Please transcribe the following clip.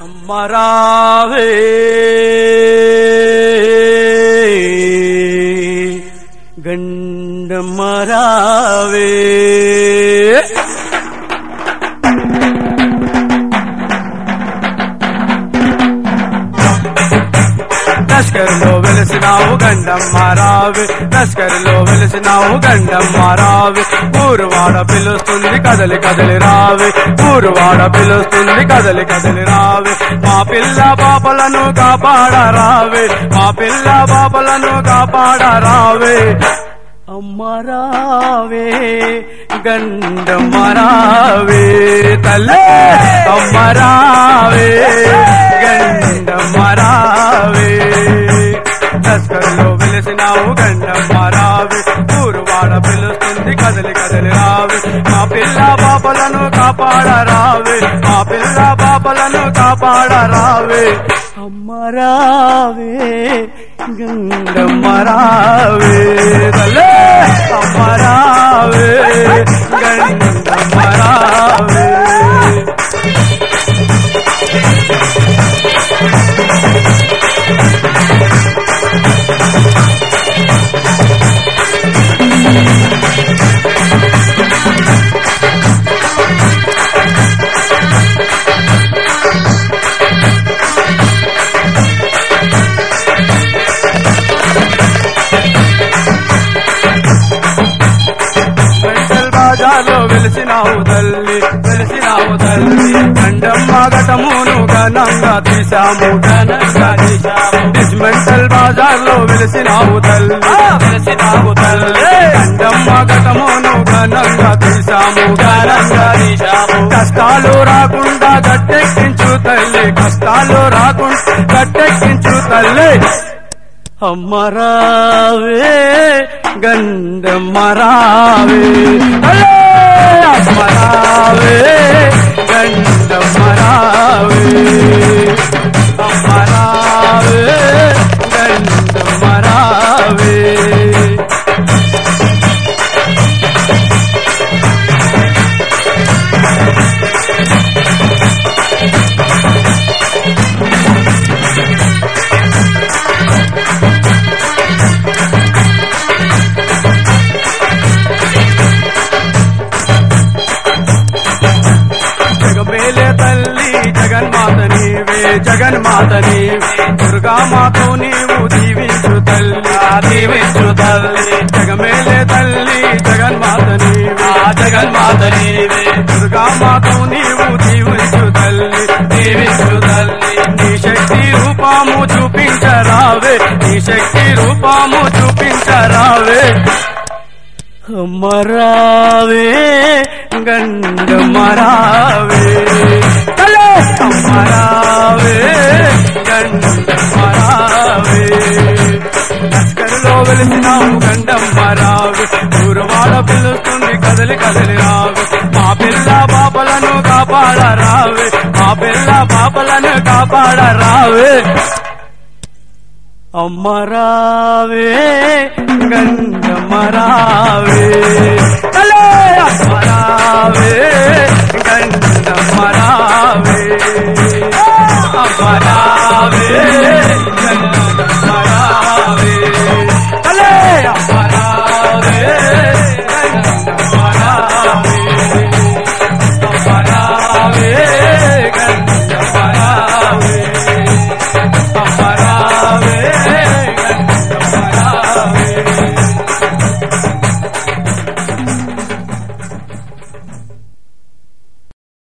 అమ్మరావే గండమరావే లష్కరులో వెలిసినావు గండమ్మ రావి లష్కరులో వెలిసినావు గండమ్మ రావి ఊరువాడ పిలుస్తుంది కదలి కదలి రావి ఊరువాడ పిలుస్తుంది కదలి కదలి రావి మా పిల్ల పాపలను కాపాడ రావి మా పిల్ల పాపలను కాపాడ రావి అమ్మరావే గండమ్మరావే తల్లే అమ్మరావే గండమ్మరావే లస్కర్లో వెలిసినావు గండమ్మరావే ఊరువాడ పిలుస్తుంది కదలి కదలి రావే మా పిల్ల పాపలను కాపాడ రావే మా పిల్ల పాపలను కాపాడ రావే అమ్మరావే గండమ్మరావే తల్లే అమ్మరావే గండమ్మరావే మెంటల్ బాజాలో వెలిసినావు తల్లి వెలిసినావు తల్లి గండమ్మ ఘటమును ఘనంగా తీశాము ఘనంగా తీశాము మెంటల్ బాజార్లో వెలిసినావు తల్లి వెలిసినావు తల్లి గండమ్మ ఘటమును ఘనంగా తీశాము ఘనంగా తీశాము కష్టాలు రాకుండా గట్టెక్కించు తల్లి కష్టాలు రాకుండా గట్టెక్కించు తల్లి అమ్మరావే గండమ్మరావే అలే అమ్మరావే గండమ్మరావే అమ్మరావే గండమ్మరావే జగమేలే తల్లి జగన్మాత నీవే జగన్మాత నీవే దుర్గామాత నీవు దీవించు తల్లి ఆ దీవించు తల్లి జగమేలే తల్లి జగన్మాత నీవే ఆ జగన్మాత నీవే దుర్గామాత నీవు దీవించు తల్లి దీవించు తల్లి నీ శక్తి రూపము చూపించరావే నీ శక్తి రూపము చూపించరావే అమ్మరావే గండమరావే తలే అమ్మరావే గండమరావే లస్కరులో వెలిసినావు గండమ్మరావే దూరవాడ పిలుస్తుంది కదలి కదలి రావే మా పిల్ల పాపలను కాపాడ రావే మా పిల్ల పాపలను కాపాడ రావే అమ్మరావే గంధమరావే తలే అమ్మరావే గంధమరావే అమ్మరావే గంధమరావే తలే అమ్మరావే గంధమరావే